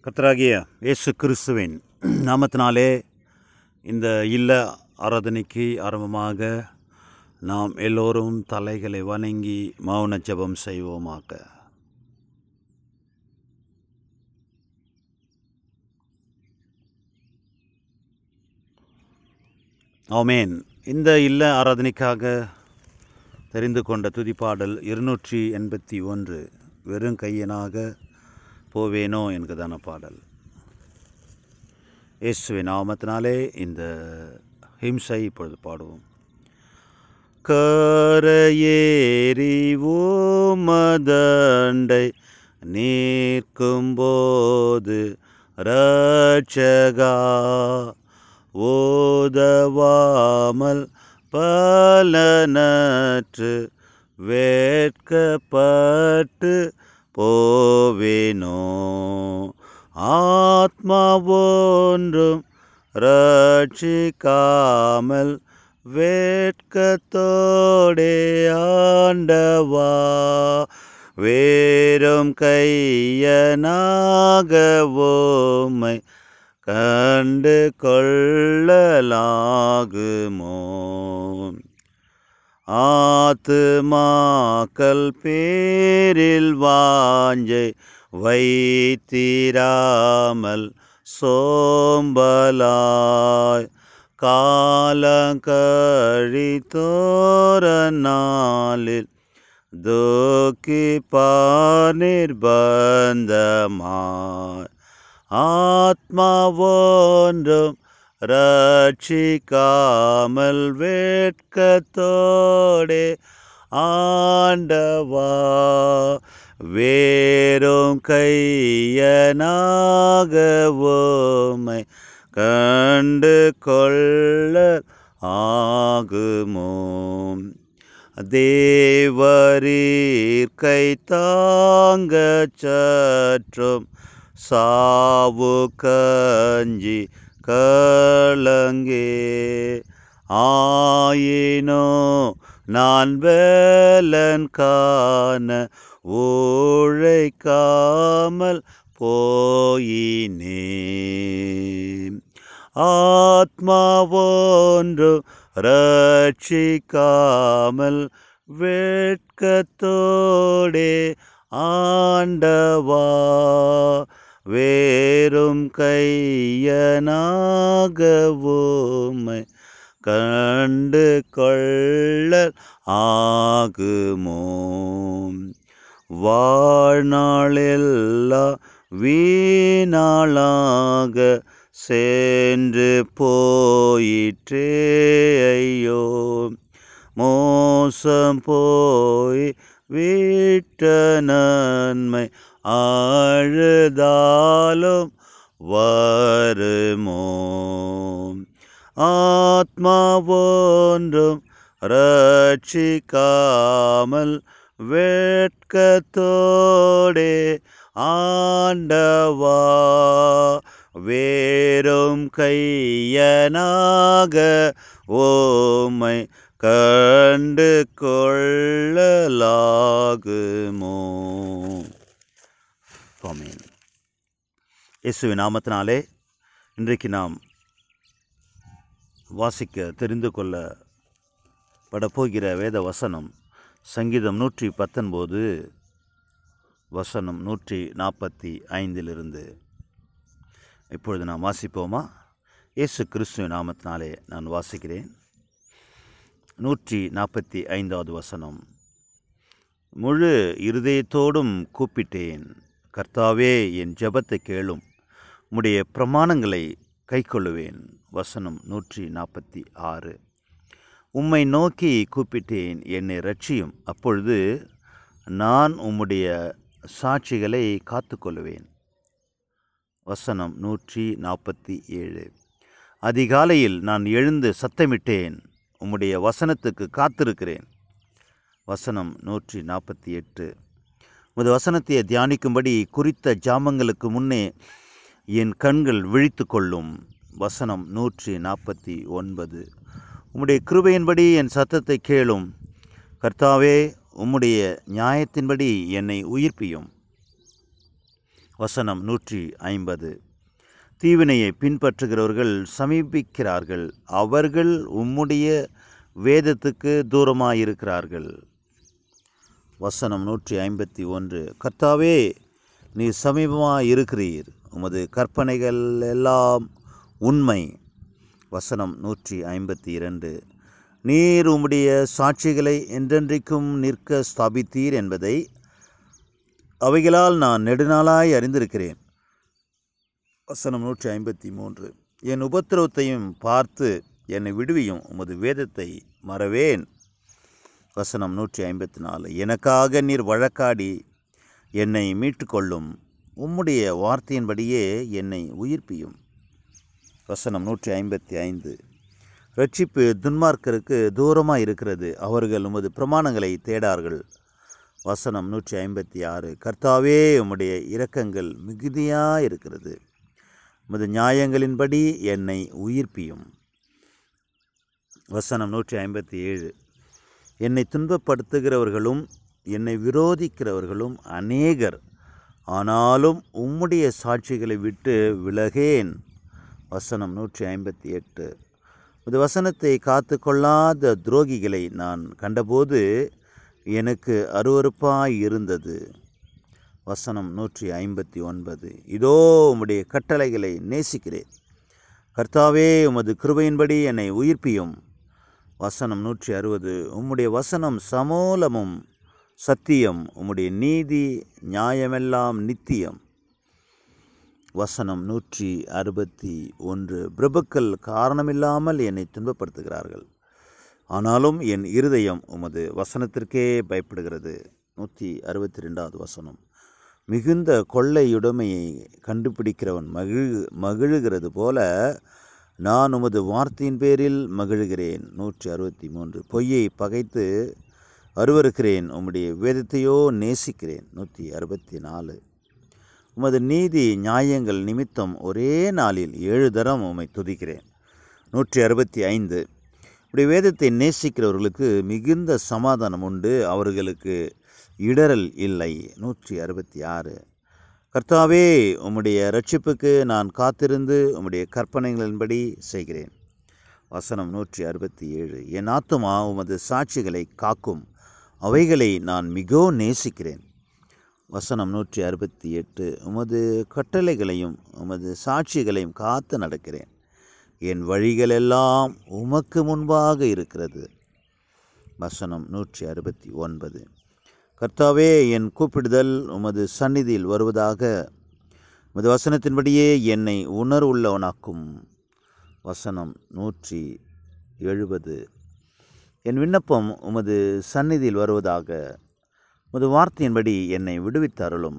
கர்த்தராகிய இயேசு கிறிஸ்துவின் நாமத்தினாலே இந்த இல்ல ஆராதனைக்கு ஆரம்பமாக நாம் எல்லோரும் தலைகளை வணங்கி மௌன ஜெபம் செய்வோமாக ஆமேன் இந்த இல்ல ஆராதனைக்காக தெரிந்து கொண்ட துதிப்பாடல் இருநூற்றி எண்பத்தி ஒன்று வெறும் கையனாக போவேனோ என்கிறதான பாடல் இயேசுவின் நாமத்தினாலே இந்த ஹிம்சை இப்பொழுது பாடுவோம் கரையேறி மதண்டை நிற்கும்போது ரட்சகா ஓதவாமல் பலனற்று வேட்கப்பட்டு போவேனோ ஆத்மா ஒன்றும் ரட்சிக்காமல் வேட்கத்தோடே ஆண்டவா வேறும் கையனாக ஓமை கண்டு கொள்ளலாகுமோ ஆத்துமாக்கள் பேரில் வாஞ்சை வைத்திராமல் சோம்பலாய் காலங்கழித்தோர நாளில் துக்கி பார் நிர்பந்தமாய் ஆத்மா ஒன்றும் ரட்சிக்காமல் வேட்கத்தோடே ஆண்டவா வேறும் கையனாக ஓமை கண்டு கொள்ள ஆகுமோ தேவரீர் கை தாங்க சற்றும் சாவு கஞ்சி கலங்கே ஆயினோ நான் வேலன் காண உழைக்காமல் போயினே ஆத்மா ஒன்று ரட்சிக்காமல் வேட்கத்தோடே ஆண்டவா வேறும் கையனாக ஓமை கண்டு கொள்ள ஆகுமோ வாழ்நாளெல்லாம் வீணாளாக சென்று போயிற்றே ஐயோ மோசம் போய் விட்ட நன்மை அழுதாலும் வருமோ ஆத்மா ஒன்றும் ரட்சிக்காமல் வேட்கத்தோடே ஆண்டவா வேறும் கையனாக ஓமை கண்டு கொள்ளலாகுமோ ஆமீன் இயேசுவின் நாமத்தினாலே இன்றைக்கு நாம் வாசிக்க தெரிந்து கொள்ள படப்போகிற வேத வசனம் சங்கீதம் நூற்றி பத்தொன்பது வசனம் நூற்றி நாற்பத்தி ஐந்திலிருந்து இப்பொழுது நாம் வாசிப்போமா இயேசு கிறிஸ்துவின் நாமத்தினாலே நான் வாசிக்கிறேன் நூற்றி நாற்பத்தி ஐந்தாவது வசனம் முழு இருதயத்தோடும் கூப்பிட்டேன் கர்த்தாவே என் ஜெபத்தை கேளும் உம்முடைய பிரமாணங்களை கைக்கொள்ளுவேன் வசனம் நூற்றி நாற்பத்தி ஆறு உம்மை நோக்கி கூப்பிட்டேன் என்னை ரட்சியும் அப்பொழுது நான் உம்முடைய சாட்சிகளை காத்துக்கொள்ளுவேன் வசனம் நூற்றி நாற்பத்தி ஏழு அதிகாலையில் நான் எழுந்து சத்தமிட்டேன் உம்முடைய வசனத்துக்கு காத்திருக்கிறேன் வசனம் நூற்றி நாற்பத்தி எட்டு உமது வசனத்தை தியானிக்கும்படி குறித்த ஜாமங்களுக்கு முன்னே என் கண்கள் விழித்து கொள்ளும் வசனம் நூற்றி நாற்பத்தி ஒன்பது உம்முடைய கிருபையின்படி என் சத்தத்தை கேளும் கர்த்தாவே உம்முடைய நியாயத்தின்படி என்னை உயிர்ப்பியும் வசனம் நூற்றி ஐம்பது தீவினையை பின்பற்றுகிறவர்கள் சமீபிக்கிறார்கள் அவர்கள் உம்முடைய வேதத்துக்கு தூரமாயிருக்கிறார்கள் வசனம் நூற்றி ஐம்பத்தி ஒன்று கர்த்தாவே நீ சமீபமாக இருக்கிறீர் உமது கற்பனைகள் எல்லாம் உண்மை வசனம் நூற்றி ஐம்பத்தி இரண்டு நீர் உம்முடைய சாட்சிகளை என்றென்றைக்கும் நிற்க ஸ்தாபித்தீர் என்பதை அவைகளால் நான் நெடுநாளாய் அறிந்திருக்கிறேன் வசனம் நூற்றி ஐம்பத்தி மூன்று என் உபத்திரவத்தையும் பார்த்து என்னை விடுவியும் உமது வேதத்தை மறவேன் வசனம் நூற்றி ஐம்பத்தி நாலு எனக்காக நீர் வழக்காடி என்னை மீட்டுக்கொள்ளும் உம்முடைய வார்த்தையின்படியே என்னை உயிர்ப்பியும் வசனம் நூற்றி ஐம்பத்தி ஐந்து ரட்சிப்பு துன்மார்க்கருக்கு தூரமாக இருக்கிறது அவர்கள் உமது பிரமாணங்களை தேடார்கள் வசனம் நூற்றி ஐம்பத்தி ஆறு கர்த்தாவே உம்முடைய இரக்கங்கள் மிகுதியாக இருக்கிறது உமது நியாயங்களின்படி என்னை உயிர்ப்பியும் வசனம் நூற்றி ஐம்பத்தி ஏழு என்னை துன்பப்படுத்துகிறவர்களும் என்னை விரோதிக்கிறவர்களும் அநேகர் ஆனாலும் உம்முடைய சாட்சிகளை விட்டு விலகேன் வசனம் நூற்றி ஐம்பத்தி எட்டு இது வசனத்தை காத்து கொள்ளாத துரோகிகளை நான் கண்டபோது எனக்கு அருவறுப்பாய் இருந்தது வசனம் நூற்றி ஐம்பத்தி ஒன்பது இதோ உம்முடைய கட்டளைகளை நேசிக்கிறேன் கர்த்தாவே உமது கிருபையின்படி என்னை உயிர்ப்பியும் வசனம் நூற்றி அறுபது உம்முடைய வசனம் சமூலமும் சத்தியம் உம்முடைய நீதி நியாயமெல்லாம் நித்தியம் வசனம் நூற்றி அறுபத்தி ஒன்று பிரபுக்கள் காரணமில்லாமல் என்னை துன்பப்படுத்துகிறார்கள் ஆனாலும் என் இருதயம் உமது வசனத்திற்கே பயப்படுகிறது நூற்றி அறுபத்தி ரெண்டாவது வசனம் மிகுந்த கொள்ளையுடைமையை கண்டுபிடிக்கிறவன் மகிழ் மகிழுகிறது போல நான் உமது வார்த்தையின் பேரில் மகிழுகிறேன் நூற்றி அறுபத்தி மூன்று பொய்யை பகைத்து அருவருக்கிறேன் உம்முடைய வேதத்தையோ நேசிக்கிறேன் நூற்றி அறுபத்தி நாலு உமது நீதி நியாயங்கள் நிமித்தம் ஒரே நாளில் ஏழு தரம் உம்மை துதிக்கிறேன் நூற்றி அறுபத்தி ஐந்து இப்படி வேதத்தை நேசிக்கிறவர்களுக்கு மிகுந்த சமாதானம் உண்டு அவர்களுக்கு இடரல் இல்லை நூற்றி அறுபத்தி ஆறு கர்த்தாவே உம்முடைய ரட்சிப்புக்கு நான் காத்திருந்து உம்முடைய கற்பனைகளின்படி செய்கிறேன் வசனம் நூற்றி அறுபத்தி ஏழு என் ஆத்துமா உமது சாட்சிகளை காக்கும் அவைகளை நான் மிகவும் நேசிக்கிறேன் வசனம் நூற்றி அறுபத்தி எட்டு உமது கட்டளைகளையும் உமது சாட்சிகளையும் காத்து நடக்கிறேன் என் வழிகளெல்லாம் உமக்கு முன்பாக இருக்கிறது வசனம் நூற்றி அறுபத்தி ஒன்பது கர்த்தாவே என் கூப்பிடுதல் உமது சந்நிதியில் வருவதாக உமது வசனத்தின்படியே என்னை உணர்வுள்ளவனாக்கும் வசனம் நூற்றி எழுபது என் விண்ணப்பம் உமது சந்நிதியில் வருவதாக உமது வார்த்தையின்படி என்னை விடுவித்தருளும்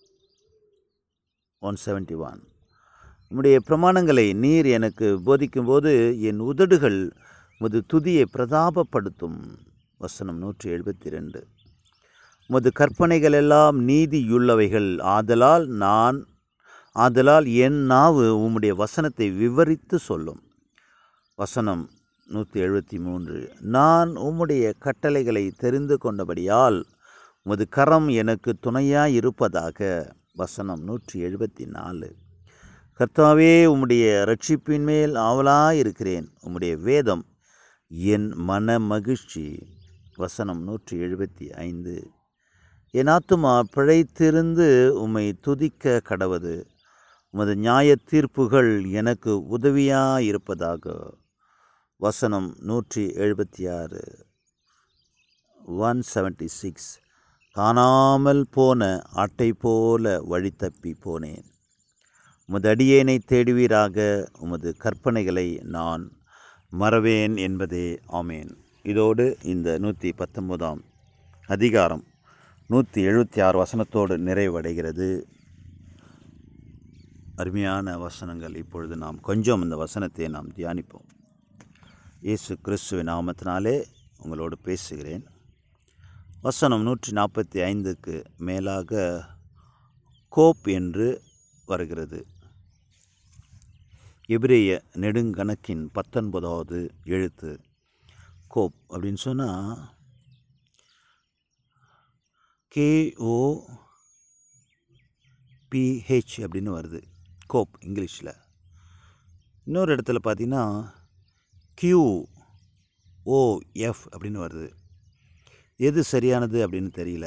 ஒன் செவன்டி ஒன் உம்முடைய பிரமாணங்களை நீர் எனக்கு போதிக்கும்போது என் உதடுகள் உமது துதியை பிரதாபப்படுத்தும் வசனம் நூற்றி எழுபத்தி ரெண்டு உமது கற்பனைகள் எல்லாம் நீதியுள்ளவைகள் ஆதலால் நான் ஆதலால் என் நாவு உம்முடைய வசனத்தை விவரித்து சொல்லும் வசனம் நூற்றி எழுபத்தி மூன்று நான் உம்முடைய கட்டளைகளை தெரிந்து கொண்டபடியால் உமது கரம் எனக்கு துணையாய் இருப்பதாக வசனம் நூற்றி எழுபத்தி நாலு கர்த்தாவே உம்முடைய ரட்சிப்பின் மேல் ஆவலாய் இருக்கிறேன் உம்முடைய வேதம் என் மன மகிழ்ச்சி வசனம் நூற்றி எழுபத்தி ஐந்து என் ஆத்துமா பிழைத்திருந்து உம்மை துதிக்க கடவது உமது நியாய தீர்ப்புகள் எனக்கு உதவியாயிருப்பதாக வசனம் நூற்றி எழுபத்தி ஆறு ஒன் செவன்டி சிக்ஸ் காணாமல் போன ஆட்டை போல வழி தப்பி போனேன் உமது அடியேனை தேடுவீராக உமது கற்பனைகளை நான் மறவேன் என்பதே ஆமேன் இதோடு இந்த நூற்றி பத்தொன்பதாம் அதிகாரம் நூற்றி எழுபத்தி ஆறு வசனத்தோடு நிறைவடைகிறது அருமையான வசனங்கள் இப்பொழுது நாம் கொஞ்சம் இந்த வசனத்தை நாம் தியானிப்போம் இயேசு கிறிஸ்துவின் நாமத்தினாலே உங்களோடு பேசுகிறேன் வசனம் நூற்றி நாற்பத்தி ஐந்துக்கு மேலாக கோப் என்று வருகிறது எபிரேய நெடுங்கணக்கின் பத்தொன்பதாவது எழுத்து கோப் அப்படின்னு சொன்னால் கேஓ பிஹெச் அப்படின்னு வருது கோப் இங்கிலீஷில் இன்னொரு இடத்துல பார்த்தீங்கன்னா கியூ ஓஎஃப் அப்படின்னு வருது எது சரியானது அப்படின்னு தெரியல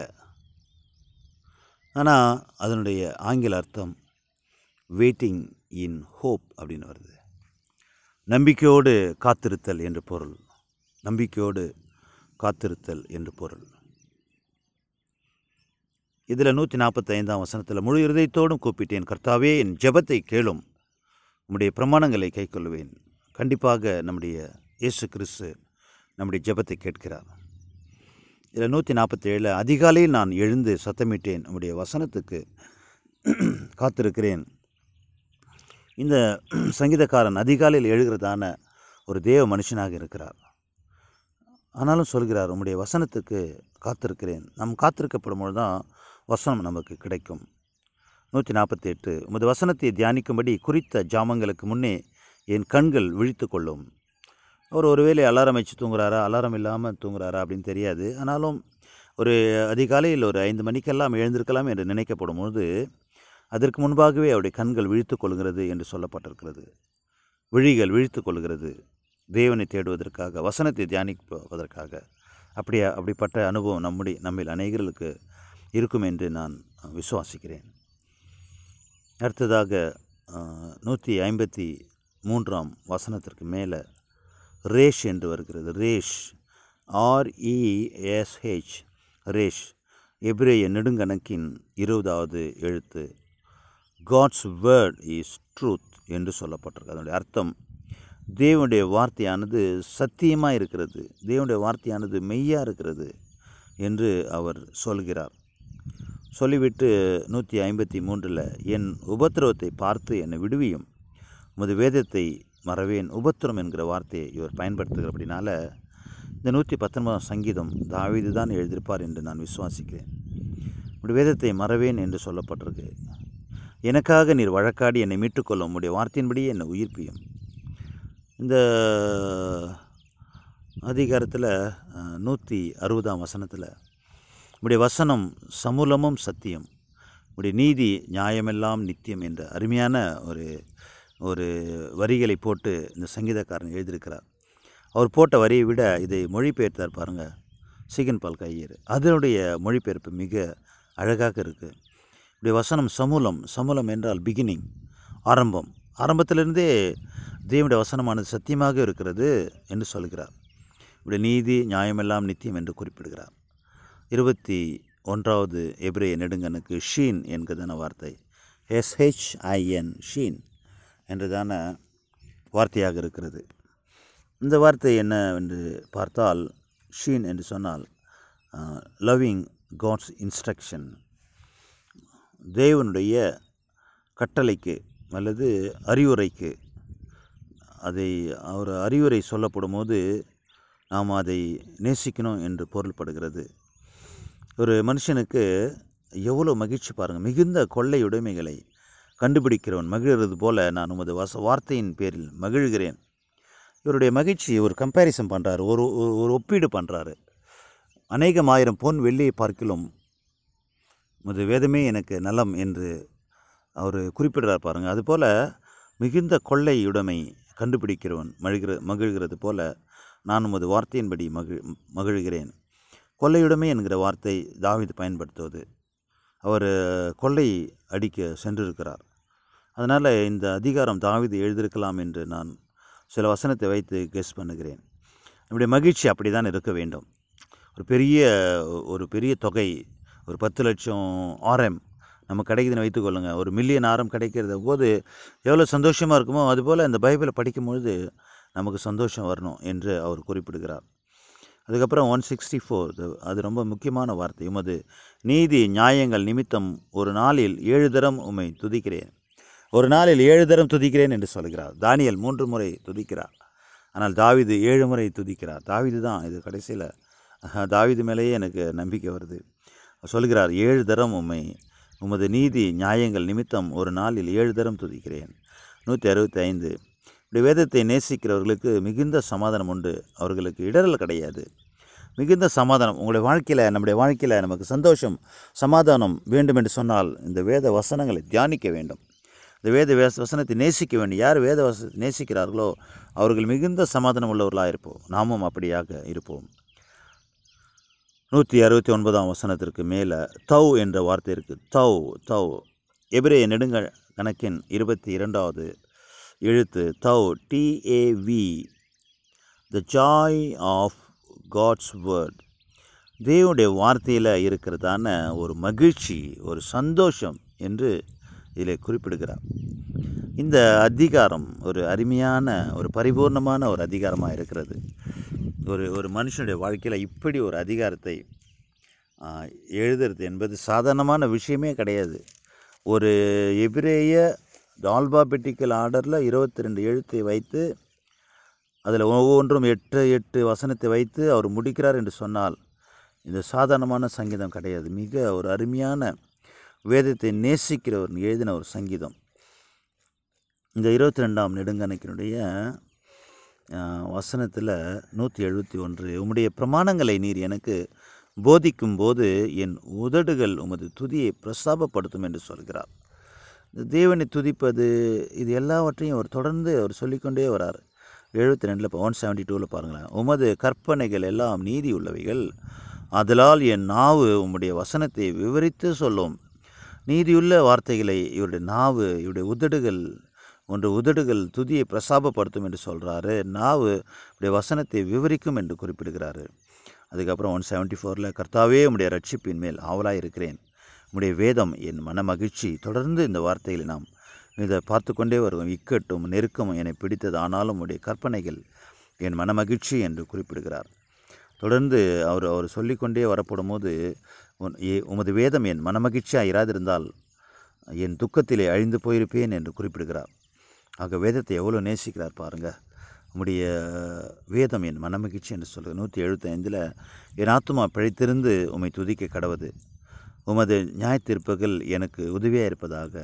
ஆனால் அதனுடைய ஆங்கில அர்த்தம் வெயிட்டிங் இன் ஹோப் அப்படின்னு வருது நம்பிக்கையோடு காத்திருத்தல் என்று பொருள் நம்பிக்கையோடு காத்திருத்தல் என்று பொருள் இதில் நூற்றி நாற்பத்தைந்தாம் வசனத்தில் முழு இருதயத்தோடும் கூப்பிட்டேன் கர்த்தாவே என் ஜெபத்தை கேளும் உம்முடைய பிரமாணங்களை கைக்கொள்வேன் கண்டிப்பாக நம்முடைய இயேசு கிறிஸ்து நம்முடைய ஜெபத்தை கேட்கிறார் இதில் நூற்றி நாற்பத்தேழில் அதிகாலையில் நான் எழுந்து சத்தமிட்டேன் உம்முடைய வசனத்துக்கு காத்திருக்கிறேன் இந்த சங்கீதக்காரன் அதிகாலையில் எழுகிறதான ஒரு தேவ மனுஷனாக இருக்கிறார் ஆனாலும் சொல்கிறார் உம்முடைய வசனத்துக்கு காத்திருக்கிறேன் நம் காத்திருக்கப்படும் பொழுது தான் வசனம் நமக்கு கிடைக்கும் நூற்றி நாற்பத்தி எட்டு உமது வசனத்தை தியானிக்கும்படி குறித்த ஜாமங்களுக்கு முன்னே என் கண்கள் விழித்து கொள்ளும் அவர் ஒருவேளை அலாரம் வச்சு தூங்குறாரா அலாரம் இல்லாமல் தூங்குறாரா அப்படின்னு தெரியாது ஆனாலும் ஒரு அதிகாலையில் ஒரு ஐந்து மணிக்கெல்லாம் எழுந்திருக்கலாம் என்று நினைக்கப்படும் பொழுது அதற்கு முன்பாகவே அவருடைய கண்கள் விழித்து கொள்கிறது என்று சொல்லப்பட்டிருக்கிறது விழிகள் விழித்து கொள்கிறது தேவனை தேடுவதற்காக வசனத்தை தியானிப்பதற்காக அப்படியா அப்படிப்பட்ட அனுபவம் நம்முடைய நம்மில் அநேகர்களுக்கு இருக்கும் என்று நான் விசுவாசிக்கிறேன் அடுத்ததாக நூற்றி ஐம்பத்தி மூன்றாம் வசனத்திற்கு மேலே ரேஷ் என்று வருகிறது ரேஷ் ஆர்இஎஸ்ஹெச் ரேஷ் எபிரேய நெடுங்கணக்கின் இருபதாவது எழுத்து காட்ஸ் வேர்ட் இஸ் ட்ரூத் என்று சொல்லப்பட்டிருக்கு அதனுடைய அர்த்தம் தேவனுடைய வார்த்தையானது சத்தியமாக இருக்கிறது தேவனுடைய வார்த்தையானது மெய்யாக இருக்கிறது என்று அவர் சொல்கிறார் சொல்லிவிட்டு நூற்றி ஐம்பத்தி மூன்றில் என் உபத்திரவத்தை பார்த்து என்னை விடுவியும் உமது வேதத்தை மறவேன் உபத்திரம் என்கிற வார்த்தையை இவர் பயன்படுத்துகிறபடினால இந்த நூற்றி பத்தொன்பதாம் சங்கீதம் தாவீது தான் எழுதியிருப்பார் என்று நான் விசுவாசிக்கிறேன் உடைய வேதத்தை மறவேன் என்று சொல்லப்பட்டிருக்கு எனக்காக நீர் வழக்காடி என்னை மீட்டுக்கொள்ளும் உம்முடைய வார்த்தையின்படியே என்னை உயிர்ப்பியும் இந்த அதிகாரத்தில் நூற்றி அறுபதாம் வசனத்தில் உடைய வசனம் சமூலமும் சத்தியம் உடைய நீதி நியாயமெல்லாம் நித்தியம் என்ற அருமையான ஒரு ஒரு வரிகளை போட்டு இந்த சங்கீதக்காரன் எழுதியிருக்கிறார் அவர் போட்ட வரியை விட இதை மொழிபெயர்த்தார் பாருங்கள் சிகன் பால் கையர் அதனுடைய மொழிபெயர்ப்பு மிக அழகாக இருக்குது இப்படி வசனம் சமூலம் சமூலம் என்றால் பிகினிங் ஆரம்பம் ஆரம்பத்திலிருந்தே தேவனுடைய வசனமானது சத்தியமாக இருக்கிறது என்று சொல்கிறார் இப்படி நீதி நியாயமெல்லாம் நித்தியம் என்று குறிப்பிடுகிறார் இருபத்தி ஒன்றாவது எபிரேய நெடுங்கனுக்கு ஷீன் என்கிறதான வார்த்தை எஸ்ஹெச்ஐஎன் ஷீன் என்றதான வார்த்தையாக இருக்கிறது இந்த வார்த்தை என்ன என்று பார்த்தால் ஷீன் என்று சொன்னால் லவ்விங் காட்ஸ் இன்ஸ்ட்ரக்ஷன் தேவனுடைய கட்டளைக்கு அல்லது அறிவுரைக்கு அதை அவர் அறிவுரை சொல்லப்படும் போது நாம் அதை நேசிக்கணும் என்று பொருள்படுகிறது ஒரு மனுஷனுக்கு எவ்வளோ மகிழ்ச்சி பாருங்கள் மிகுந்த கொள்ளை உடைமைகளை கண்டுபிடிக்கிறவன் மகிழ்கிறது போல நான் உமது வச வார்த்தையின் பேரில் மகிழ்கிறேன் இவருடைய மகிழ்ச்சி ஒரு கம்பேரிசன் பண்ணுறாரு ஒரு ஒரு- ஒரு ஒப்பீடு பண்ணுறாரு அநேகம் ஆயிரம் பொன் வெள்ளியை பார்க்கிலும் உமது வேதமே எனக்கு நலம் என்று அவர் குறிப்பிடுறார் பாருங்கள் அதுபோல் மிகுந்த கொள்ளையுடைமை கண்டுபிடிக்கிறவன் மகிழ்கிற மகிழ்கிறது போல நான் உமது வார்த்தையின்படி மகிழ் மகிழ்கிறேன் கொள்ளையுடைமை என்கிற வார்த்தை தாவீது பயன்படுத்துவது அவர் கொள்ளை அடிக்க சென்றிருக்கிறார் அதனால் இந்த அதிகாரம் தாவீது எழுதியிருக்கலாம் என்று நான் சில வசனத்தை வைத்து கெஸ் பண்ணுகிறேன் நம்முடைய மகிழ்ச்சி அப்படி தான் இருக்க வேண்டும் ஒரு பெரிய ஒரு பெரிய தொகை ஒரு பத்து லட்சம் ஆர்எம் நம்ம கிடைக்குதுன்னு வைத்துக்கொள்ளுங்க ஒரு மில்லியன் ஆரம் கிடைக்கிறது போது எவ்வளோ சந்தோஷமாக இருக்குமோ அதுபோல் இந்த பைபிளை படிக்கும்பொழுது நமக்கு சந்தோஷம் வரணும் என்று அவர் குறிப்பிடுகிறார் அதுக்கப்புறம் ஒன் சிக்ஸ்டி ஃபோர் அது ரொம்ப முக்கியமான வார்த்தை உமது நீதி நியாயங்கள் நிமித்தம் ஒரு நாளில் ஏழு தரம் உம்மை துதிக்கிறேன் ஒரு நாளில் ஏழு தரம் துதிக்கிறேன் என்று சொல்கிறார் தானியல் மூன்று முறை துதிக்கிறார் ஆனால் தாவீது ஏழு முறை துதிக்கிறார் தாவீது தான் இது கடைசியில் தாவீது மேலேயே எனக்கு நம்பிக்கை வருது சொல்கிறார் ஏழு தரம் உம்மை உமது நீதி நியாயங்கள் நிமித்தம் ஒரு நாளில் ஏழு தரம் துதிக்கிறேன் நூற்றி அறுபத்தி ஐந்து இப்படி வேதத்தை நேசிக்கிறவர்களுக்கு மிகுந்த சமாதானம் உண்டு அவர்களுக்கு இடரல் கிடையாது மிகுந்த சமாதானம் உங்களுடைய வாழ்க்கையில் நம்முடைய வாழ்க்கையில் நமக்கு சந்தோஷம் சமாதானம் வேண்டும் என்று சொன்னால் இந்த வேத வசனங்களை தியானிக்க வேண்டும் இந்த வேத வேச வசனத்தை நேசிக்க வேண்டும் யார் வேத வசனத்தை நேசிக்கிறார்களோ அவர்கள் மிகுந்த சமாதானம் உள்ளவர்களாக இருப்போம் நாமும் அப்படியாக இருப்போம் நூற்றி அறுபத்தி ஒன்பதாம் வசனத்திற்கு மேலே தவ் என்ற வார்த்தை இருக்குது தவ் தவ் எபிரேய நெடுங்க கணக்கின் இருபத்தி இரண்டாவது எழுத்து தவ் டிஏவி the joy of God's word தேவனுடைய வார்த்தையில் இருக்கிறதான ஒரு மகிழ்ச்சி ஒரு சந்தோஷம் என்று இதில் குறிப்பிடுகிறார் இந்த அதிகாரம் ஒரு அருமையான ஒரு பரிபூர்ணமான ஒரு அதிகாரமாக இருக்கிறது ஒரு ஒரு மனுஷனுடைய வாழ்க்கையில் இப்படி ஒரு அதிகாரத்தை ஆ, எழுதுறது என்பது சாதாரணமான விஷயமே கிடையாது ஒரு எபிரேய ஆல்பாபெட்டிக்கல் ஆர்டரில் இருபத்தி ரெண்டு எழுத்தை வைத்து அதில் ஒவ்வொன்றும் எட்டு எட்டு வசனத்தை வைத்து அவர் முடிக்கிறார் என்று சொன்னால் இந்த சாதாரணமான சங்கீதம் கிடையாது மிக ஒரு அருமையான வேதத்தை நேசிக்கிறவர் எழுதின ஒரு சங்கீதம் இந்த இருபத்தி ரெண்டாம் நெடுங்கணக்கினுடைய வசனத்தில் நூற்றி எழுபத்தி ஒன்று உம்முடைய பிரமாணங்களை நீர் எனக்கு போதிக்கும் போது என் உதடுகள் உமது துதியை பிரஸ்தாபப்படுத்தும் என்று சொல்கிறார் இந்த தேவனை துதிப்பது இது எல்லாவற்றையும் அவர் தொடர்ந்து அவர் சொல்லிக்கொண்டே வரார் எழுபத்தி ரெண்டில் ஒன் செவன்ட்டி டூவில் பாருங்களேன் உமது கற்பனைகள் எல்லாம் நீதி உள்ளவைகள் அதலால் என் நாவு உம்முடைய வசனத்தை விவரித்து சொல்லும் நீதியுள்ள வார்த்தைகளை இவருடைய நாவு இவருடைய உதடுகள் ஒன்று உதடுகள் துதியை பிரசாபப்படுத்தும் என்று சொல்கிறாரு நாவு இப்படி வசனத்தை விவரிக்கும் என்று குறிப்பிடுகிறாரு அதுக்கப்புறம் ஒன் செவன்ட்டி ஃபோரில் கர்த்தாவே உம்முடைய ரட்சிப்பின் மேல் ஆவலாக இருக்கிறேன் உம்முடைய வேதம் என் மன மகிழ்ச்சி தொடர்ந்து இந்த வார்த்தைகளை நாம் இதை பார்த்து கொண்டே வருவோம் இக்கட்டும் நெருக்கமும் என்னை பிடித்தது ஆனாலும் உம்முடைய கற்பனைகள் என் மன மகிழ்ச்சி என்று குறிப்பிடுகிறார் தொடர்ந்து அவர் அவர் சொல்லிக்கொண்டே வரப்படும் போது உன் ஏ உமது வேதம் என் மனமகிழ்ச்சியாக இராதிருந்தால் என் துக்கத்திலே அழிந்து போயிருப்பேன் என்று குறிப்பிடுகிறார் ஆக வேதத்தை எவ்வளோ நேசிக்கிறார் பாருங்க உம்முடைய வேதம் என் மனமகிழ்ச்சி என்று சொல்கிறது நூற்றி எழுபத்தைந்தில் என் ஆத்துமா பிழைத்திருந்து உம்மை துதிக்க கடவுது உமது நியாயத்தீர்ப்புகள் எனக்கு உதவியாக இருப்பதாக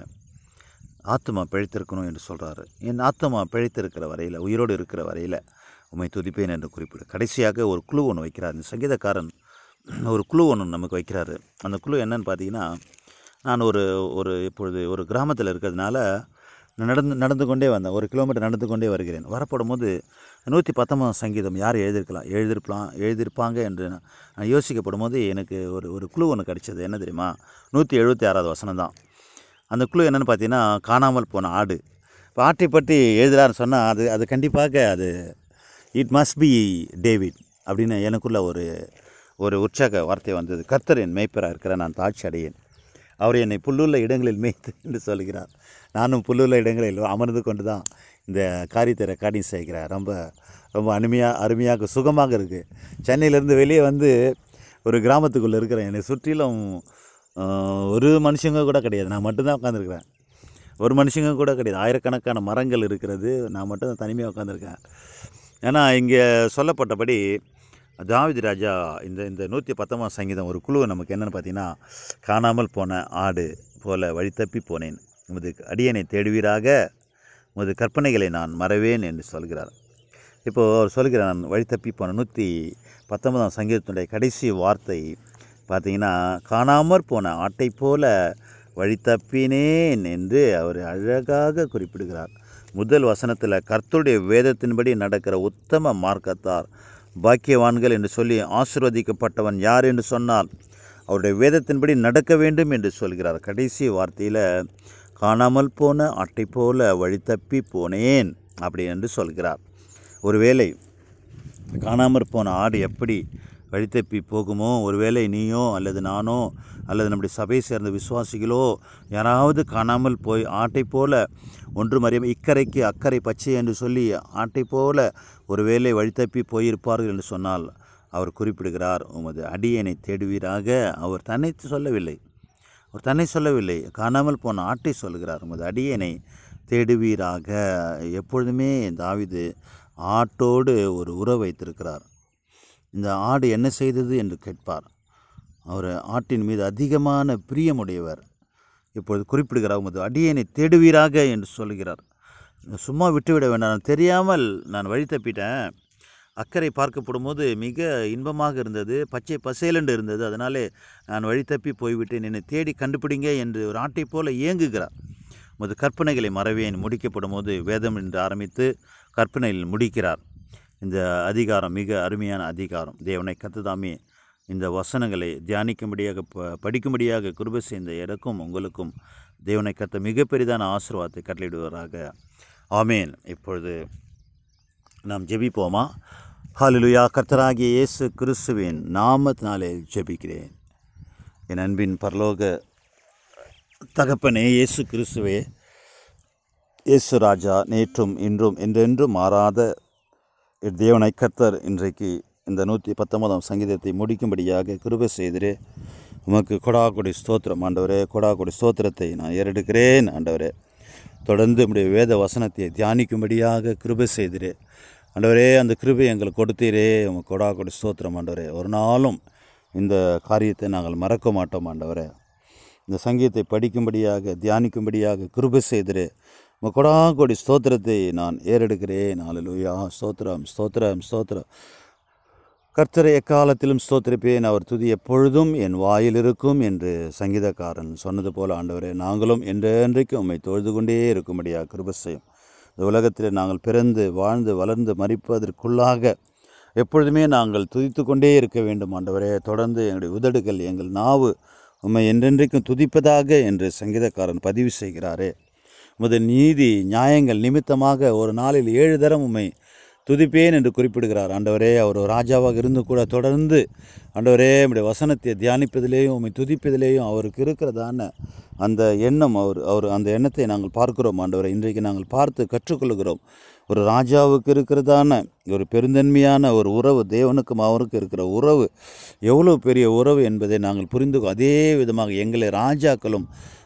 ஆத்மா பிழைத்திருக்கணும் என்று சொல்கிறாரு என் ஆத்மா பிழைத்திருக்கிற வரையில் உயிரோடு இருக்கிற வரையில் உம்மை துதிப்பேன் என்று குறிப்பிடு கடைசியாக ஒரு குழு ஒன்று வைக்கிறார் இந்த சங்கீதக்காரன் ஒரு குழு ஒன்று நமக்கு வைக்கிறாரு அந்த குழு என்னன்னு பார்த்தீங்கன்னா நான் ஒரு ஒரு இப்பொழுது ஒரு கிராமத்தில் இருக்கிறதுனால நான் நடந்து நடந்து கொண்டே வந்தேன் ஒரு கிலோமீட்டர் நடந்து கொண்டே வருகிறேன் வரப்படும் போது நூற்றி பத்தொன்பதாம் சங்கீதம் யார் எழுதியிருக்கலாம் எழுதியிருக்கலாம் எழுதியிருப்பாங்க என்று நான் நான் யோசிக்கப்படும் போது எனக்கு ஒரு ஒரு குழு ஒன்று கிடைச்சது என்ன தெரியுமா நூற்றி எழுபத்தி ஆறாவது வசனம் தான் அந்த குழு என்னென்னு பார்த்தீங்கன்னா காணாமல் போன ஆடு இப்போ ஆட்டை பற்றி எழுதுறாருன்னு சொன்னால் அது அது கண்டிப்பாக அது இட் மஸ்ட் பி டேவிட் அப்படின்னு எனக்குள்ள ஒரு ஒரு உற்சாக வார்த்தை வந்தது கர்த்தர் என் மேய்ப்பராக இருக்கிற நான் தாட்சி அடையேன் அவர் என்னை புல்லுள்ள இடங்களில் மேய்த்து என்று சொல்கிறார் நானும் புல்லுள்ள இடங்களில் அமர்ந்து கொண்டு தான் இந்த காரியத்தை ரெக்கார்டிங் செய்கிறேன் ரொம்ப ரொம்ப அருமையாக அருமையாக சுகமாக இருக்குது சென்னையிலேருந்து வெளியே வந்து ஒரு கிராமத்துக்குள்ளே இருக்கிறேன் என்னை சுற்றிலும் ஆஹ், ஒரு மனுஷங்க கூட கிடையாது நான் மட்டும்தான் உட்காந்துருக்கிறேன் ஒரு மனுஷங்க கூட கிடையாது ஆயிரக்கணக்கான மரங்கள் இருக்கிறது நான் மட்டும் தான் தனிமையாக உட்காந்துருக்கேன் ஏன்னா இங்கே சொல்லப்பட்டபடி தாவீது ராஜா இந்த இந்த நூற்றி பத்தொம்பது சங்கீதம் ஒரு குழு நமக்கு என்னென்னு பார்த்தீங்கன்னா காணாமல் போன ஆடு போல வழி தப்பி போனேன் உமது அடியனை தேடுவீராக உமது கற்பனைகளை நான் மறவேன் என்று சொல்கிறார் இப்போது அவர் சொல்கிறார் நான் வழி தப்பி போன நூற்றி பத்தொன்பதாம் சங்கீதத்தினுடைய கடைசி வார்த்தை பார்த்தீங்கன்னா காணாமற் போன ஆட்டை போல வழி தப்பினேன் என்று அவர் அழகாக குறிப்பிடுகிறார் முதல் வசனத்தில் கர்த்தருடைய வேதத்தின்படி நடக்கிற உத்தம மார்க்கத்தார் பாக்கியவான்கள் என்று சொல்லி ஆசிர்வதிக்கப்பட்டவன் யார் என்று சொன்னால் அவருடைய வேதத்தின்படி நடக்க வேண்டும் என்று சொல்கிறார் கடைசி வார்த்தையில் காணாமல் போன ஆட்டை போல வழி தப்பி போனேன் அப்படி என்று சொல்கிறார் ஒருவேளை காணாமற் போன ஆடு எப்படி வழித்தப்பி போகுமோ ஒருவேளை நீயோ அல்லது நானோ அல்லது நம்முடைய சபையை சேர்ந்த விசுவாசிகளோ யாராவது காணாமல் போய் ஆட்டை போல ஒன்றும் அறியாமல் இக்கரைக்கு அக்கறை பச்சை என்று சொல்லி ஆட்டை போல ஒருவேளை வழித்தப்பி போயிருப்பார்கள் என்று சொன்னால் அவர் குறிப்பிடுகிறார் உமது அடியனை தேடுவீராக அவர் தன்னை சொல்லவில்லை அவர் தன்னை சொல்லவில்லை காணாமல் போன ஆட்டை சொல்கிறார் உமது அடியனை தேடுவீராக எப்பொழுதுமே தாவிது ஆட்டோடு ஒரு உறவு வைத்திருக்கிறார் இந்த ஆடு என்ன செய்தது என்று கேட்பார் அவர் ஆட்டின் மீது அதிகமான பிரியமுடையவர் இப்பொழுது குறிப்பிடுகிறார் உமது அடியனை தேடுவீராக என்று சொல்கிறார் சும்மா விட்டுவிட வேண்டாம் நான் தெரியாமல் நான் வழி தப்பிட்டேன் அக்கறை பார்க்கப்படும் போது மிக இன்பமாக இருந்தது பச்சை பசேலென்று இருந்தது அதனாலே நான் வழி தப்பி போய்விட்டேன் என்னை தேடி கண்டுபிடிங்க என்று ஒரு ஆட்டை போல ஏங்குகிறார் உமது கற்பனைகளை மறவேன் முடிக்கப்படும் போது வேதம் என்று ஆரம்பித்து கற்பனையில் முடிக்கிறார் இந்த அதிகாரம் மிக அருமையான அதிகாரம் தேவனை கத்துதாமே இந்த வசனங்களை தியானிக்கும்படியாக ப படிக்கும்படியாக கிருபை செய்த எனக்கும் உங்களுக்கும் தேவனை கத்த மிக பெரிதான ஆசீர்வாதத்தை கட்டளையிடுவராக ஆமேன் இப்பொழுது நாம் ஜெபிப்போமா ஹalleluya கர்த்தராகிய இயேசு கிறிஸ்துவின் நாமத்தினாலே ஜெபிக்கிறேன் என் அன்பின் பரலோக தகப்பனே இயேசு கிறிஸ்துவே இயேசு ராஜா நேற்றும் இன்றும் என்றென்றும் மாறாத என் தேவனை கர்த்தர் இன்றைக்கு இந்த நூற்றி பத்தொன்பதாம் சங்கீதத்தை முடிக்கும்படியாக கிருபை செய்திரே உமக்கு கொடா கொடி ஸ்தோத்திரம் ஆண்டவரே கொடா கொடி ஸ்தோத்திரத்தை நான் ஏறெடுக்கிறேன் ஆண்டவரே தொடர்ந்து உம்முடைய வேத வசனத்தை தியானிக்கும்படியாக கிருபை செய்திரே ஆண்டவரே அந்த கிருபை எங்களுக்கு கொடுத்தீரே உமக்கு கொடா கொடி ஸ்தோத்திரம் ஆண்டவரே ஒரு நாளும் இந்த காரியத்தை நாங்கள் மறக்க மாட்டோம் ஆண்டவரே இந்த சங்கீதத்தை படிக்கும்படியாக தியானிக்கும்படியாக கிருபை செய்திரே உங்கள் கொடா கொடி ஸ்தோத்திரத்தை நான் ஏறெடுக்கிறேன் ஹalleluya ஸ்தோத்திரம் ஸ்தோத்திரம் ஸ்தோத்திரம் கர்த்தரை எக்காலத்திலும் ஸ்தோத்திரிப்பேன் அவர் துதி எப்பொழுதும் என் வாயில் இருக்கும் என்று சங்கீதக்காரன் சொன்னது போல ஆண்டவரே நாங்களும் என்றென்றைக்கும் உம்மை தொழுது கொண்டே இருக்கும்படியாக கிருபை செய்யும் இந்த உலகத்தில் நாங்கள் பிறந்து வாழ்ந்து வளர்ந்து மறிப்பதற்குள்ளாக எப்பொழுதுமே நாங்கள் துதித்து கொண்டே இருக்க வேண்டும் ஆண்டவரே தொடர்ந்து எங்களுடைய உதடுகள் எங்கள் நாவு உம்மை என்றென்றைக்கும் துதிப்பதாக என்று சங்கீதக்காரன் பதிவு செய்கிறாரே உமது நீதி நியாயங்கள் நிமித்தமாக ஒரு நாளில் ஏழு தரம் உம்மை துதிப்பேன் என்று குறிப்பிடுகிறார் ஆண்டவரே அவர் ஒரு ராஜாவாக இருந்து கூட தொடர்ந்து ஆண்டவரே நம்முடைய வசனத்தை தியானிப்பதிலேயும் உம்மை துதிப்பதிலேயும் அவருக்கு இருக்கிறதான அந்த எண்ணம் அவர் அவர் அந்த எண்ணத்தை நாங்கள் பார்க்கிறோம் ஆண்டவரை இன்றைக்கு நாங்கள் பார்த்து கற்றுக்கொள்கிறோம் ஒரு ராஜாவுக்கு இருக்கிறதான ஒரு பெருந்தன்மையான ஒரு உறவு தேவனுக்கும் அவருக்கும் இருக்கிற உறவு எவ்வளவு பெரிய உறவு என்பதை நாங்கள் புரிந்து அதே விதமாக எங்களை ராஜாக்களும்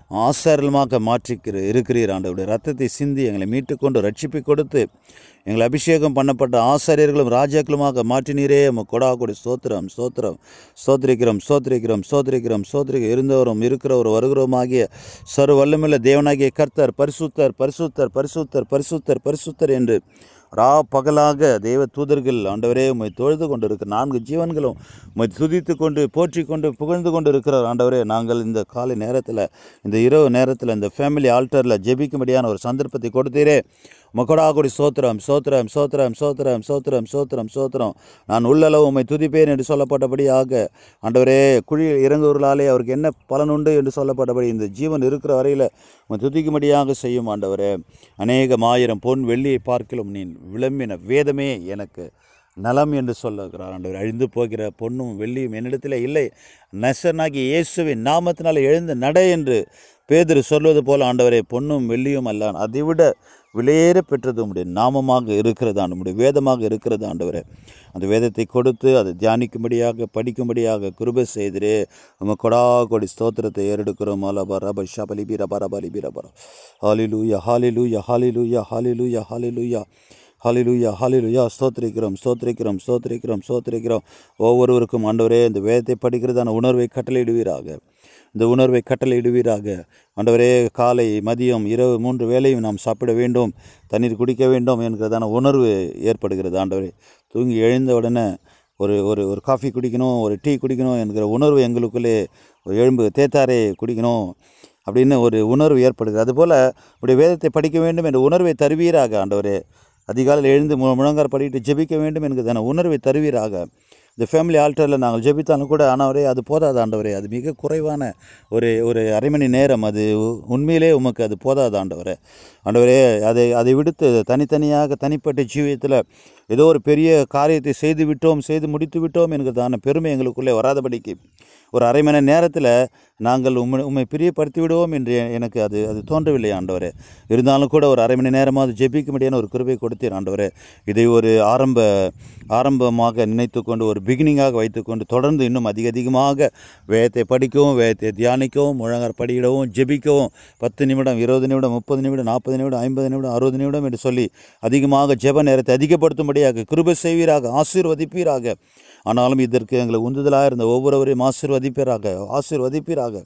ஆசாரமாக மாற்றிக்கிற இருக்கிறீர் ஆண்டவருடைய ரத்தத்தை சிந்தி எங்களை மீட்டுக்கொண்டு ரட்சிப்பை கொடுத்து எங்களை அபிஷேகம் பண்ணப்பட்ட ஆசாரியர்களும் ராஜாக்களுமாக மாற்றினீரே உமக்கு கொடா கொடி ஸ்தோத்திரம் ஸ்தோத்திரம் ஸ்தோத்திரிக்கிறோம் ஸ்தோத்திரிக்கிறோம் ஸ்தோத்திரிக்கிறோம் ஸ்தோத்திரிக்க இருந்தவரும் இருக்கிறவர் வருகிறோமாகிய சர்வ வல்லமுள்ள தேவனாகிய கர்த்தர் பரிசுத்தர் பரிசுத்தர் பரிசுத்தர் பரிசுத்தர் பரிசுத்தர் என்று ரா பகலாக தேவ தூதர்கள் ஆண்டவரே உம்மை தொழுது கொண்டு இருக்கிற நான்கு ஜீவன்களும் உம்மை துதித்து கொண்டு போற்றி கொண்டு புகழ்ந்து கொண்டு இருக்கிறார் ஆண்டவரே நாங்கள் இந்த காலை நேரத்தில் இந்த இரவு நேரத்தில் இந்த ஃபேமிலி ஆல்டரில் ஜெபிக்கும்படியான ஒரு சந்தர்ப்பத்தை கொடுத்தீரே மக்கடா கொடி சோத்திரம் சோத்திரம் சோத்திரம் சோத்திரம் சோத்திரம் சோத்திரம் சோத்திரம் நான் உள்ளளவு உம்மை துதிப்பேன் என்று சொல்லப்பட்டபடியாக ஆண்டவரே குழியில் இறங்குவர்களாலே அவருக்கு என்ன பலன் உண்டு என்று சொல்லப்பட்டபடி இந்த ஜீவன் இருக்கிற வரையில் உம்மை துதிக்கும்படியாக செய்யும் ஆண்டவரே அநேகம் ஆயிரம் பொன் வெள்ளியை பார்க்கலும் நீ விளம்பின வேதமே எனக்கு நலம் என்று சொல்லுகிறார் ஆண்டவர் அழிந்து போகிற பொன்னும் வெள்ளியும் என்னிடத்தில் இல்லை நசனாகி இயேசுவின் நாமத்தினால் எழுந்து நட என்று பேதர் சொல்வது போல ஆண்டவரே பொன்னும் வெள்ளியும் அல்ல அதைவிட விலையேற பெற்றது உம்முடைய நாமமாக இருக்கிறது நம்முடைய வேதமாக இருக்கிறது ஆண்டவரே அந்த வேதத்தை கொடுத்து அதை தியானிக்கும்படியாக படிக்கும்படியாக கிருபை செய்திரே நம்ம கொடா கொடி ஸ்தோத்திரத்தை ஏறெடுக்கிறோம் அலபா ரப ஷபலி பி ரபா ரபா லிபி ரபா hallelujah hallelujah hallelujah hallelujah hallelujah hallelujah hallelujah ஸ்தோத்திரிக்கிறோம் ஸ்தோத்திரிக்கிறோம் ஸ்தோத்திரிக்கிறோம் ஸ்தோத்திரிக்கிறோம் ஒவ்வொருவருக்கும் ஆண்டவரே இந்த வேதத்தை படிக்கிறதான உணர்வை கட்டளையிடுவீராக இந்த உணர்வை கட்டளையிடுவீராக ஆண்டவரே காலை மதியம் இரவு மூன்று வேளையும் நாம் சாப்பிட வேண்டும் தண்ணீர் குடிக்க வேண்டும் என்கிறதான உணர்வு ஏற்படுகிறது ஆண்டவரே தூங்கி எழுந்த உடனே ஒரு ஒரு ஒரு காஃபி குடிக்கணும் ஒரு டீ குடிக்கணும் என்கிற உணர்வு எங்களுக்குள்ளே ஒரு எழும்பு தேத்தாரை குடிக்கணும் அப்படின்னு ஒரு உணர்வு ஏற்படுகிறது அதுபோல் உடைய வேதத்தை படிக்க வேண்டும் என்ற உணர்வை தருவீராக ஆண்டவரே அதிகாலையில் எழுந்து மு முழங்கார் படிட்டு ஜெபிக்க வேண்டும் என்கிறதான உணர்வை தருவீராக இந்த ஃபேமிலி ஆல்டரில் நாங்கள் ஜெபித்தாலும் கூட ஆனவரே அது போதாது ஆண்டவரே அது மிக குறைவான ஒரு ஒரு அரை மணி நேரம் அது உ- உண்மையிலே உமக்கு அது போதாது ஆண்டவரே ஆண்டவரே அதை அதை விடுத்து தனித்தனியாக தனிப்பட்ட ஜீவியத்தில் ஏதோ ஒரு பெரிய காரியத்தை செய்து விட்டோம் செய்து முடித்து விட்டோம் என்கிறதான பெருமை எங்களுக்குள்ளே வராதபடிக்கு ஒரு அரை மணி நேரத்தில் நாங்கள் உண்மை உண்மை பிரியப்படுத்தி விடுவோம் என்று எ- எனக்கு அது அது தோன்றவில்லை ஆண்டவரே இருந்தாலும் கூட ஒரு அரை மணி நேரமாவது ஜெபிக்க முடியாத ஒரு கிருபை கொடுத்தீர் ஆண்டவரே இதை ஒரு ஆரம்ப ஆரம்பமாக நினைத்து கொண்டு ஒரு பிகினிங்காக வைத்துக்கொண்டு தொடர்ந்து இன்னும் அதிக அதிகமாக வேதத்தை படிக்கவும் வேதத்தை தியானிக்கவும் முழங்கார் படியிடவும் ஜெபிக்கவும் பத்து நிமிடம் இருபது நிமிடம் முப்பது நிமிடம் நாற்பது நிமிடம் ஐம்பது நிமிடம் அறுபது நிமிடம் என்று சொல்லி அதிகமாக ஜெப நேரத்தை அதிகப்படுத்தும்படியாக கிருபை செய்வீராக ஆசீர்வதிப்பீராக ஆனாலும் இதற்கு எங்களை உந்துதலாக இருந்த ஒவ்வொருவரையும் ஆசீர்வதிப்பீராக ஆசீர்வதிப்பீராக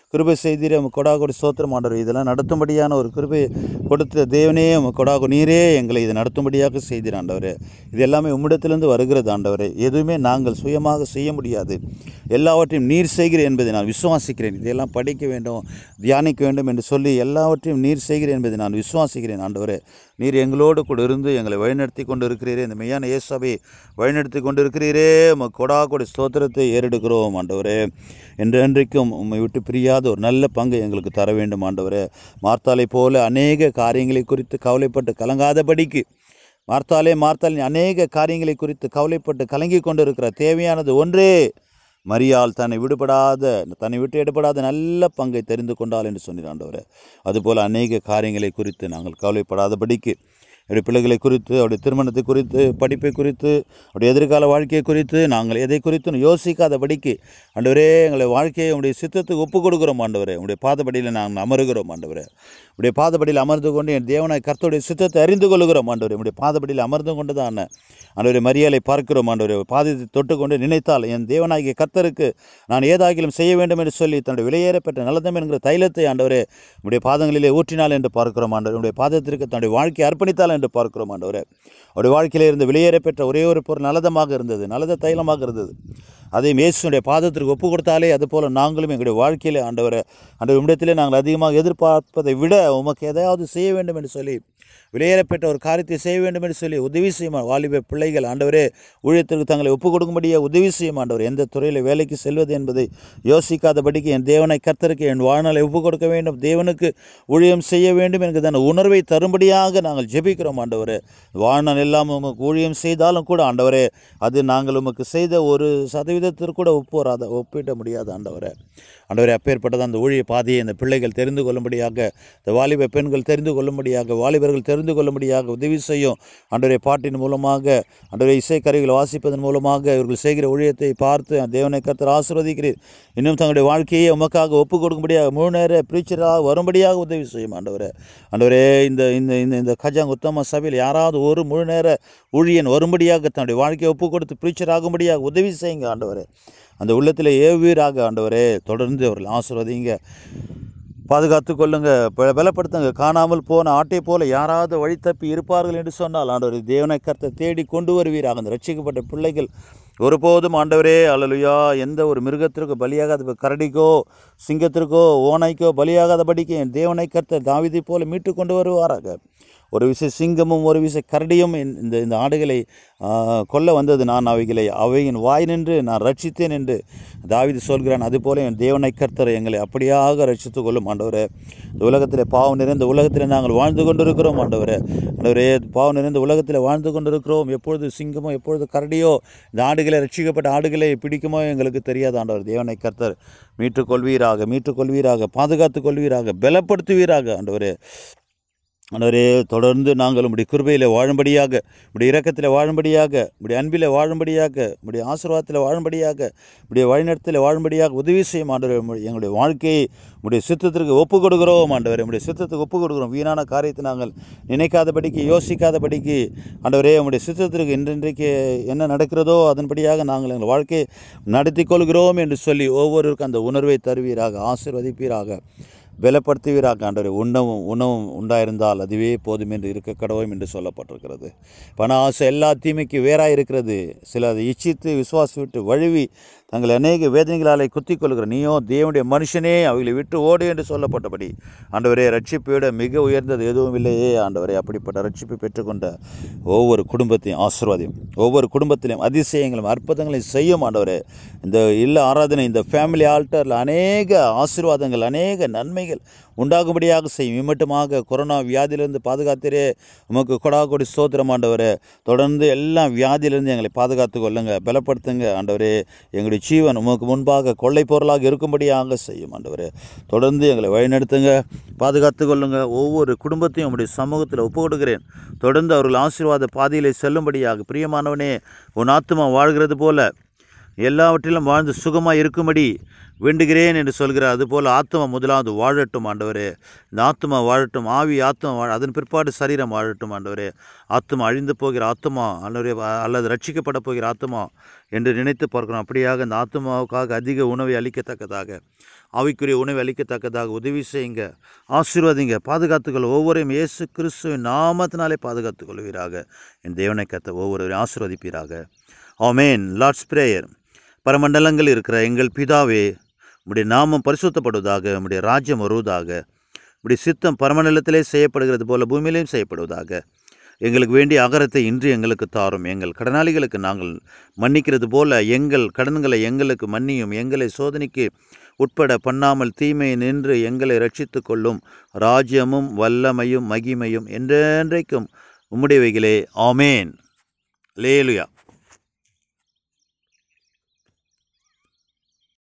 கிருபை செய்தீரே உமக்கு கொடா கொடி சோத்திரம் ஆண்டவர் இதெல்லாம் நடத்தும்படியான ஒரு கிருபை கொடுத்த தேவனே உமக்கு கொடா கொ- நீரே எங்களை இதை நடத்தும்படியாக செய்தீர் ஆண்டவரே இது எல்லாமே உம்மிடத்திலிருந்து வருகிறது ஆண்டவரே எதுவுமே நாங்கள் சுயமாக செய்ய முடியாது எல்லாவற்றையும் நீர் செய்கிறேன் என்பதை நான் விசுவாசிக்கிறேன் இதையெல்லாம் படிக்க வேண்டும் தியானிக்க வேண்டும் என்று சொல்லி எல்லாவற்றையும் நீர் செய்கிறேன் என்பதை நான் விசுவாசிக்கிறேன் ஆண்டவரே நீர் எங்களோடு கூட இருந்து எங்களை வழிநடத்தி கொண்டு இருக்கிறீரே இந்த மெய்யான இயேசுவை வழிநடத்தி கொண்டு இருக்கிறீரே உமக்கு கொடா கொடி ஸ்தோத்திரத்தை ஏறெடுக்கிறோம் ஆண்டவரே என்றென்றைக்கும் உம்மை விட்டு பிரியாத ஒரு நல்ல பங்கை எங்களுக்கு தர வேண்டும் ஆண்டவரே மார்த்தாலை போல அநேக காரியங்களை குறித்து கவலைப்பட்டு கலங்காதபடிக்கு மார்த்தாலே மார்த்தால் நீ அநேக காரியங்களை குறித்து கவலைப்பட்டு கலங்கி கொண்டு இருக்கிற தேவையானது ஒன்றே மரியாள் தன்னை விடுபடாத தன்னை விட்டு எடுபடாத நல்ல பங்கை தெரிந்து கொண்டாள் என்று சொன்னார் ஆண்டவரே அதுபோல் அநேக காரியங்களை குறித்து நாங்கள் கவலைப்படாதபடிக்கு என்னுடைய பிள்ளைகளை குறித்து அவருடைய திருமணத்தை குறித்து படிப்பை குறித்து அவருடைய எதிர்கால வாழ்க்கையை குறித்து நாங்கள் எதை குறித்தும் யோசிக்காதபடிக்கு ஆண்டவரே எங்களை வாழ்க்கையை உடைய சித்தத்துக்கு ஒப்பு கொடுக்குறோம் ஆண்டவரே உடைய பாதபடியில் நாங்கள் அமருகிறோம் ஆண்டவரே உடைய பாதபடியில் அமர்ந்து கொண்டு என் தேவனாய் கர்த்தருடைய சித்தத்தை அறிந்து கொள்கிறோம் ஆண்டவரே உடைய பாதபடியில் அமர்ந்து கொண்டு தான் ஆண்டவரே மரியாதை பார்க்கிறோம் ஆண்டவரே பாதத்தை தொட்டுக்கொண்டு நினைத்தால் என் தேவனாகிய கர்த்தருக்கு நான் ஏதாகிலும் செய்ய வேண்டும் என்று சொல்லி தன்னுடைய விலையேறப்பட்ட நல்லதம் என்கிற தைலத்தை ஆண்டவரே உடைய பாதங்களிலே ஊற்றினாள் என்று பார்க்கிறோம் ஆண்டவரே உடைய பாதத்திற்கு தன்னுடைய வாழ்க்கையை அர்ப்பணித்தாள் என்று பார்க்கிறோம் ஆண்டவரே அவருடைய வாழ்க்கையிலே இருந்து வெளியேறப்பெற்ற ஒரே ஒரு பொருள் நல்லதமாக இருந்தது நல்லத தைலமாக இருந்தது அதை மேசுடைய பாதத்திற்கு ஒப்பு கொடுத்தாலே அதுபோல் நாங்களும் எங்களுடைய வாழ்க்கையிலே ஆண்டவரை அந்த இடத்திலே நாங்கள் அதிகமாக எதிர்பார்ப்பதை விட உமக்கு எதையாவது செய்ய வேண்டும் என்று சொல்லி வெளியேறப்பட்ட ஒரு காரியத்தை செய்ய வேண்டும் என்று சொல்லி உதவி செய்யுமா வாலிப பிள்ளைகள் ஆண்டவரே ஊழியத்திற்கு தங்களை ஒப்பு கொடுக்கும்படியே உதவி செய்யும் ஆண்டவர் எந்த துறையில் வேலைக்கு செல்வது என்பதை யோசிக்காதபடிக்கு என் தேவனை கர்த்தருக்கு என் வாழ்நாளை ஒப்பு கொடுக்க வேண்டும் தேவனுக்கு ஊழியம் செய்ய வேண்டும் என்கிறதான உணர்வை தரும்படியாக நாங்கள் ஜெபிக்கிறோம் ஆண்டவரே வாழ்நாள் எல்லாம் உமக்கு ஊழியம் செய்தாலும் கூட ஆண்டவரே அது நாங்கள் உமக்கு செய்த ஒரு சதவீதத்திற்கு கூட ஒப்பு வராத ஒப்பிட முடியாது ஆண்டவரே ஆண்டவரே அப்பேற்பட்டது அந்த ஊழிய பாதையை இந்த பிள்ளைகள் தெரிந்து கொள்ளும்படியாக இந்த வாலிப பெண்கள் தெரிந்து கொள்ளும்படியாக வாலிபர்கள் தெரிந்து கொள்ளும்படியாக உதவி செய்யும் ஆண்டவரே பாட்டின் மூலமாக ஆண்டவரே இசைக்கருவிகள் வாசிப்பதன் மூலமாக இவர்கள் செய்கிற ஊழியத்தை பார்த்து தேவனை கர்த்தர் ஆசீர்வதிக்கிறீர் இன்னும் தங்களுடைய வாழ்க்கையை உமக்காக ஒப்பு கொடுக்கும்படியாக முழு நேர பிரீச்சராக வரும்படியாக உதவி செய்யும் ஆண்டவரே ஆண்டவரே இந்த இந்த இந்த இந்த கஜாங் உத்தம சபையில் யாராவது ஒரு முழு நேர ஊழியன் வரும்படியாக தன்னுடைய வாழ்க்கையை ஒப்பு கொடுத்து பிரீச்சர் ஆகும்படியாக உதவி செய்யுங்க ஆண்டவரே அந்த உள்ளத்தில் ஏவீராக ஆண்டவரே தொடர்ந்து அவர்கள் ஆசீர்வதிங்க பாதுகாத்து கொள்ளுங்க ப- பலப்படுத்துங்க காணாமல் போன ஆட்டை போல யாராவது வழி தப்பி இருப்பார்கள் என்று சொன்னால் ஆண்டவர் தேவனை கர்த்தர் தேடி கொண்டு வருவீராக அந்த ரட்சிக்கப்பட்ட பிள்ளைகள் ஒருபோதும் ஆண்டவரே அல்லலுயா எந்த ஒரு மிருகத்திற்கு பலியாகாத கரடிக்கோ சிங்கத்திற்கோ ஓநாய்க்கோ பலியாகாதபடிக்கு என் தேவனை கர்த்தர் தாவிதை போல மீட்டு கொண்டு வருவாராக ஒரு விசை சிங்கமும் ஒரு விசை கரடியும் இந்த- இந்த இந்த ஆடுகளை ஆ, கொல்ல வந்தது நான் அவைகளை அவையின் வாய் நின்று நான் ரட்சித்தேன் என்று தாவீது சொல்கிறான் அதுபோல என் தேவனை கர்த்தர் எங்களை அப்படியாக ரட்சித்துக் கொள்ளும் ஆண்டவரே இந்த உலகத்தில் பாவம் நிறைந்த உலகத்தில் நாங்கள் வாழ்ந்து கொண்டிருக்கிறோம் ஆண்டவரே ஆண்டவரே பாவம் நிறைந்த உலகத்தில் வாழ்ந்து கொண்டிருக்கிறோம் எப்பொழுது சிங்கமோ எப்பொழுது கரடியோ இந்த ஆடுகளை ரட்சிக்கப்பட்ட ஆடுகளை பிடிக்குமோ எங்களுக்கு தெரியாது ஆண்டவர் தேவனை கர்த்தர் மீட்டுக் கொள்வீராக மீட்டுக் கொள்வீராக பாதுகாத்துக் கொள்வீராக பலப்படுத்துவீராக ஆண்டவரே ஆண்டவரே தொடர்ந்து நாங்கள் உம்முடைய கிருபையில் வாழும்படியாக உடைய இரக்கத்தில் வாழும்படியாக உடைய அன்பில் வாழும்படியாக உடைய ஆசீர்வாதத்தில் வாழும்படியாக உடைய வழிநடத்தில் வாழும்படியாக உதவி செய்யும் ஆண்டவரே உம்முடைய- எங்களுடைய வாழ்க்கையை உடைய சித்தத்திற்கு ஒப்பு கொடுக்கிறோம் ஆண்டவரே உடைய சித்தத்துக்கு ஒப்பு கொடுக்கிறோம் வீணான காரியத்தை நாங்கள் நினைக்காதபடிக்கு யோசிக்காதபடிக்கு ஆண்டவரே உம்முடைய சித்தத்திற்கு இன்றைக்கு என்ன நடக்கிறதோ அதன்படியாக நாங்கள் எங்கள் வாழ்க்கையை நடத்தி கொள்கிறோம் என்று சொல்லி ஒவ்வொருவருக்கும் அந்த உணர்வை தருவீராக ஆசீர்வதிப்பீராக பலப்படுத்துவீராக ஆண்டவரே உணவும் உணவும் உண்டாயிருந்தால் அதுவே போதும் என்று இருக்க கடவோம் என்று சொல்லப்பட்டிருக்கிறது பண ஆசை எல்லா தீமைக்கு வேறாக இருக்கிறது சில அதை இச்சித்து விசுவாசி விட்டு வழுவி தங்கள் அநேக வேதனைகளாலே குத்திக் கொள்கிற நீயோ தேவனுடைய மனுஷனே அவைகளை விட்டு ஓடு என்று சொல்லப்பட்டபடி ஆண்டவரே ரட்சிப்பை விட மிக உயர்ந்தது எதுவும் இல்லையே ஆண்டவரே அப்படிப்பட்ட ரட்சிப்பை பெற்றுக்கொண்ட ஒவ்வொரு குடும்பத்தையும் ஆசீர்வாதியும் ஒவ்வொரு குடும்பத்திலையும் அதிசயங்களும் அற்புதங்களையும் செய்யும் ஆண்டவரே இந்த இல்ல ஆராதனை இந்த ஃபேமிலி ஆல்டரில் அநேக ஆசீர்வாதங்கள் அநேக நன்மைகள் உண்டாகும்படியாக செய்யும் இம்மட்டுமாக கொரோனா வியாதியிலிருந்து பாதுகாத்திரே உமக்கு கொடா கொடி ஸ்தோத்திரம் ஆண்டவரே தொடர்ந்து எல்லா வியாதியிலிருந்து எங்களை பாதுகாத்து கொள்ளுங்க பலப்படுத்துங்க ஆண்டவரே எங்களுடைய ஜீவன் உமக்கு முன்பாக கொள்ளை பொருளாக இருக்கும்படியாக செய்யும் ஆண்டவரே தொடர்ந்து எங்களை வழிநடத்துங்க பாதுகாத்து கொள்ளுங்க ஒவ்வொரு குடும்பத்தையும் உம்முடைய சமூகத்தில் ஒப்பு கொடுக்கிறேன் தொடர்ந்து அவர்கள் ஆசீர்வாத பாதையிலே செல்லும்படியாக பிரியமானவனே உன் ஆத்துமா வாழ்கிறது போல எல்லாவற்றிலும் வாழ்ந்து சுகமாக இருக்கும்படி வேண்டுகிறேன் என்று சொல்கிறார் அதுபோல் ஆத்மா முதலாவது வாழட்டும் ஆண்டவரே இந்த ஆத்மா வாழட்டும் ஆவி ஆத்மா வாழ அதன் பிற்பாடு சரீரம் வாழட்டும் ஆண்டவரே ஆத்மா அழிந்து போகிற ஆத்மா ஆண்டவரே அல்லது ரட்சிக்கப்பட போகிற ஆத்மா என்று நினைத்து பார்க்கணும் அப்படியாக இந்த ஆத்மாவுக்காக அதிக உணவை அளிக்கத்தக்கதாக ஆவிக்குரிய உணவை அளிக்கத்தக்கதாக உதவி செய்யுங்க ஆசீர்வாதிங்க பாதுகாத்துக்கொள்ள ஒவ்வொருவரையும் இயேசு கிறிஸ்துவின் நாமத்தினாலே பாதுகாத்துக் கொள்வீராக என் தேவனை கத்த ஒவ்வொருவரையும் ஆசீர்வதிப்பீராக ஆமேன் லார்ட்ஸ் பிரேயர் பரமண்டலங்கள் இருக்கிற எங்கள் பிதாவே உம்முடைய நாமம் பரிசுத்தப்படுவதாக உம்முடைய ராஜ்யம் வருவதாக உம்முடைய சித்தம் பரமண்டலத்திலே செய்யப்படுகிறது போல பூமியிலேயும் செய்யப்படுவதாக எங்களுக்கு வேண்டிய அகரத்தை இன்று எங்களுக்கு தாரும் எங்கள் கடனாளிகளுக்கு நாங்கள் மன்னிக்கிறது போல எங்கள் கடன்களை எங்களுக்கு மன்னியும் எங்களை சோதனைக்கு உட்பட பண்ணாமல் தீமையை நின்று எங்களை ரட்சித்து கொள்ளும் ராஜ்யமும் வல்லமையும் மகிமையும் என்றென்றைக்கும் உம்முடையவைகளே ஆமேன் லேலுயா